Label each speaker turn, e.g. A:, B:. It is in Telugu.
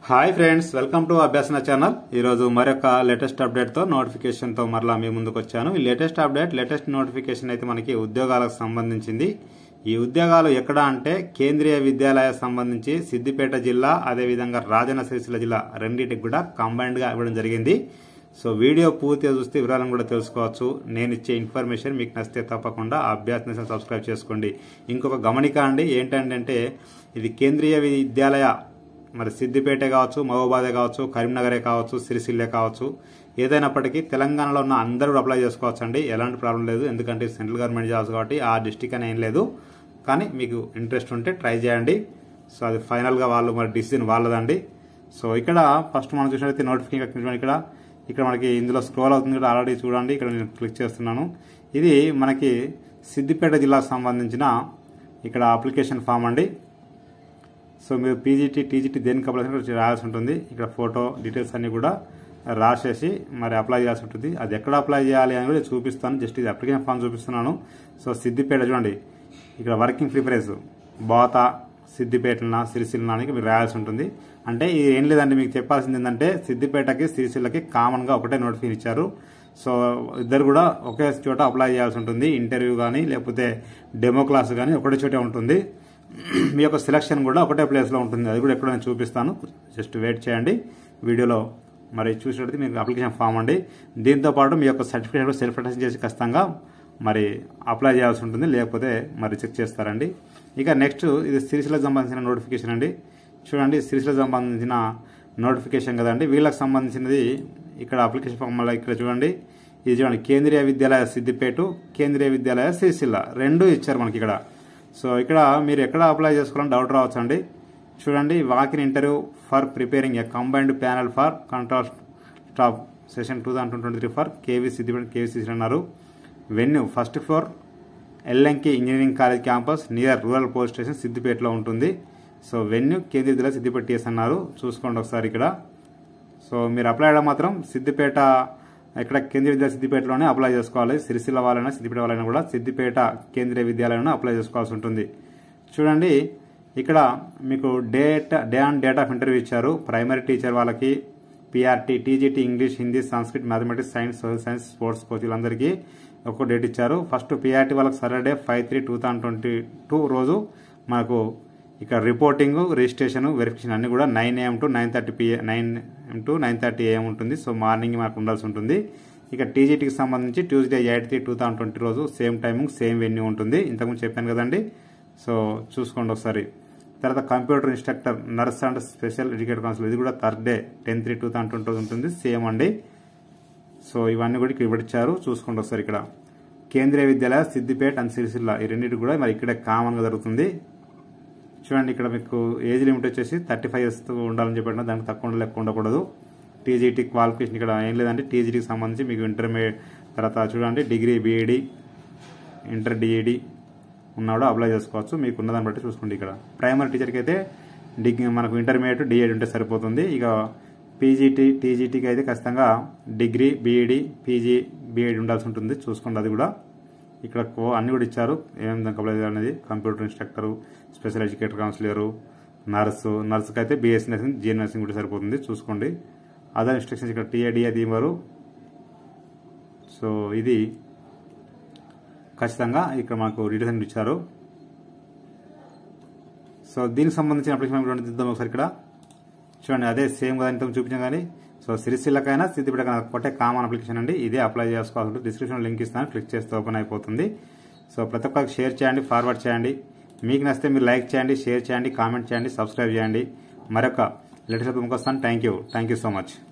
A: hi friends welcome to Abhyasana channel ఈరోజు మరొక లేటెస్ట్ అప్డేట్తో నోటిఫికేషన్తో మరలా మీ ముందుకు వచ్చాను ఈ లేటెస్ట్ అప్డేట్ లేటెస్ట్ నోటిఫికేషన్ అయితే మనకి ఉద్యోగాలకు సంబంధించింది ఈ ఉద్యోగాలు ఎక్కడ అంటే కేంద్రీయ విద్యాలయ సంబంధించి సిద్దిపేట జిల్లా అదేవిధంగా రాజన్న సిరిసిల్ల జిల్లా రెండింటికి కూడా కంబైన్డ్గా ఇవ్వడం జరిగింది సో వీడియో పూర్తిగా చూస్తే వివరాలను కూడా తెలుసుకోవచ్చు నేను ఇచ్చే ఇన్ఫర్మేషన్ మీకు నచ్చితే తప్పకుండా ఆ అభ్యాస సబ్స్క్రైబ్ చేసుకోండి ఇంకొక గమనిక అండి ఏంటంటే ఇది కేంద్రీయ విద్యాలయ మరి సిద్దిపేట కావచ్చు మహబూబాదే కావచ్చు కరీంనగరే కావచ్చు సిరిసిల్లే కావచ్చు ఏదైనప్పటికీ తెలంగాణలో ఉన్న అందరూ కూడా అప్లై చేసుకోవచ్చు అండి ఎలాంటి ప్రాబ్లం లేదు ఎందుకంటే సెంట్రల్ గవర్నమెంట్ జాబ్స్ కాబట్టి ఆ డిస్టిక్ అని ఏం లేదు కానీ మీకు ఇంట్రెస్ట్ ఉంటే ట్రై చేయండి సో అది ఫైనల్గా వాళ్ళు మరి డిసిజన్ వాళ్ళదండి సో ఇక్కడ ఫస్ట్ మనం చూసినట్లయితే నోటిఫికేషన్ ఇక్కడ ఇక్కడ మనకి ఇందులో స్క్రోల్ అవుతుంది కూడా ఆల్రెడీ చూడండి ఇక్కడ నేను క్లిక్ చేస్తున్నాను ఇది మనకి సిద్దిపేట జిల్లాకు సంబంధించిన ఇక్కడ అప్లికేషన్ ఫామ్ అండి సో మీరు పీజీటీ టీజీటీ దేనికి అప్లై చేయాలో రాయాల్సి ఉంటుంది ఇక్కడ ఫోటో డీటెయిల్స్ అన్ని కూడా రాసేసి మరి అప్లై చేయాల్సి ఉంటుంది అది ఎక్కడ అప్లై చేయాలి అని కూడా చూపిస్తాను జస్ట్ ఇది అప్లికేషన్ ఫామ్ చూపిస్తున్నాను సో సిద్దిపేట చూడండి ఇక్కడ వర్కింగ్ ప్రిఫరెన్స్ బాత సిద్దిపేటన సిరిసిల్ల అని మీరు రాయాల్సి ఉంటుంది అంటే ఇది ఏం లేదండి మీకు చెప్పాల్సింది ఏంటంటే సిద్దిపేటకి సిరిసిల్లకి కామన్గా ఒకటే నోటిఫికేషన్ ఇచ్చారు సో ఇద్దరు కూడా ఒకే చోట అప్లై చేయాల్సి ఉంటుంది ఇంటర్వ్యూ కానీ లేకపోతే డెమో క్లాస్ కానీ ఒకటే చోటే ఉంటుంది మీ యొక్క సెలక్షన్ కూడా ఒకటే ప్లేస్లో ఉంటుంది అది కూడా ఎక్కడ నేను చూపిస్తాను జస్ట్ వెయిట్ చేయండి వీడియోలో మరి చూసినట్టు మీకు అప్లికేషన్ ఫామ్ అండి దీంతో పాటు మీ యొక్క సర్టిఫికేట్ సెల్ఫ్ అటెస్ట్ చేసి ఖచ్చితంగా మరి అప్లై చేయాల్సి ఉంటుంది లేకపోతే మరి చెక్ చేస్తారండి ఇక నెక్స్ట్ ఇది సిరిసిలకు సంబంధించిన నోటిఫికేషన్ అండి చూడండి సిరిసిలకు సంబంధించిన నోటిఫికేషన్ కదండి వీళ్ళకి సంబంధించినది ఇక్కడ అప్లికేషన్ ఫామ్ వల్ల ఇక్కడ చూడండి ఇది చూడండి కేంద్రీయ విద్యాలయ సిద్దిపేట కేంద్రీయ విద్యాలయ సిరిసిల్ల రెండు ఇచ్చారు మనకి ఇక్కడ సో ఇక్కడ మీరు ఎక్కడ అప్లై చేసుకోవాలని డౌట్ రావచ్చు అండి చూడండి walk in interview for preparing a combined panel for contrast stop session two thousand twenty three for KV Siddipet KV CC అన్నారు venue first floor LMK engineering college campus near rural police station సిద్దిపేటలో ఉంటుంది సో వెన్యూ కేంద్రీయ జిల్లా సిద్దిపేట టీఎస్ అన్నారు చూసుకోండి ఒకసారి ఇక్కడ సో మీరు అప్లై చేయడం మాత్రం సిద్దిపేట ఇక్కడ కేంద్రీయ విద్యాలయ సిద్దిపేటలోనే అప్లై చేసుకోవాలి సిరిసిల్ల వాళ్ళైనా సిద్దిపేట వాళ్ళైనా కూడా సిద్దిపేట కేంద్రీయ విద్యాలయంలో అప్లై చేసుకోవాల్సి ఉంటుంది చూడండి ఇక్కడ మీకు date day and date of interview ఇచ్చారు ప్రైమరీ టీచర్ వాళ్ళకి PRT TGT English Hindi Sanskrit mathematics science social science sports coach వీళ్ళందరికీ ఒక్కో డేట్ ఇచ్చారు ఫస్ట్ పిఆర్టీ వాళ్ళకి Saturday five three two thousand twenty two రోజు మనకు ఇక్కడ రిపోర్టింగ్ రిజిస్ట్రేషన్ వెరిఫికేషన్ అన్ని కూడా nine AM to nine thirty PA nine M to nine thirty AM ఉంటుంది సో మార్నింగ్ మనకు ఉండాల్సి ఉంటుంది ఇక టీజీటీకి సంబంధించి Tuesday eight three two thousand twenty రోజు సేమ్ టైమింగ్ సేమ్ వెన్యూ ఉంటుంది ఇంతకుముందు చెప్పాను కదండి సో చూసుకోండి ఒకసారి తర్వాత computer instructor nurse and special educator council ఇది కూడా third day ten three two thousand twenty ఉంటుంది సేమ్ అండి సో ఇవన్నీ కూడా ఇక్కడ ఇవ్వడిచ్చారు చూసుకోండి ఒకసారి ఇక్కడ కేంద్రీయ విద్యాలయ సిద్దిపేట అండ్ సిరిసిల్ల ఈ రెండింటి కూడా మరి ఇక్కడే కామన్గా జరుగుతుంది చూడండి ఇక్కడ మీకు ఏజ్ లిమిట్ వచ్చేసి థర్టీ ఫైవ్ ఇయర్స్ ఉండాలని చెప్పిన దానికి తక్కువ ఉండాలి ఎక్కువ ఉండకూడదు టీజీటీ క్వాలిఫికేషన్ ఇక్కడ ఏం లేదంటే టీజీటీకి సంబంధించి మీకు ఇంటర్మీడియట్ తర్వాత చూడండి డిగ్రీ బీఈడి ఇంటర్ డిఈడి ఉన్నాడో అప్లై చేసుకోవచ్చు మీకు ఉన్నదాన్ని బట్టి చూసుకోండి ఇక్కడ ప్రైమరీ టీచర్కి అయితే డిగ్రీ మనకు ఇంటర్మీడియట్ డిఈడి ఉంటే సరిపోతుంది ఇక పీజీటీ టీజీటీకి అయితే ఖచ్చితంగా డిగ్రీ బీఈడి పీజీ బీఈడి ఉండాల్సి ఉంటుంది చూసుకోండి అది కూడా ఇక్కడ అన్ని కూడా ఇచ్చారు ఏమేమి దానికి అప్లై చేయాలనేది computer instructor special educator counsellor nurse నర్సుకి అయితే బీఎస్సీ నర్సింగ్ జిఎన్ నర్సింగ్ కూడా సరిపోతుంది చూసుకోండి అదర్ ఇన్స్ట్రక్షన్స్ ఇక్కడ టీఏడి అది ఇవ్వరు సో ఇది ఖచ్చితంగా ఇక్కడ మనకు డీటెయిల్స్ ఇచ్చారు సో దీనికి సంబంధించిన అప్లికేషన్ దిద్దాం ఒకసారి ఇక్కడ చూడండి అదే సేమ్ కదా ఇంతకు చూపించాం కానీ సో సిరిసిల్లకైనా సిద్దిపేటకైనా ఒకటే కామన్ అప్లికేషన్ అండి ఇదే అప్లై చేసుకోవాల్సి ఉంటుంది డిస్క్రిప్షన్ లింక్ ఇస్తాను క్లిక్ చేస్తే ఓపెన్ అయిపోతుంది సో ప్రతి ఒక్కరికి షేర్ చేయండి ఫార్వర్డ్ చేయండి మీకు నచ్చితే మీరు లైక్ చేయండి షేర్ చేయండి కామెంట్ చేయండి సబ్స్క్రైబ్ చేయండి మరొక లేటెస్ట్ వస్తాను thank you thank you so much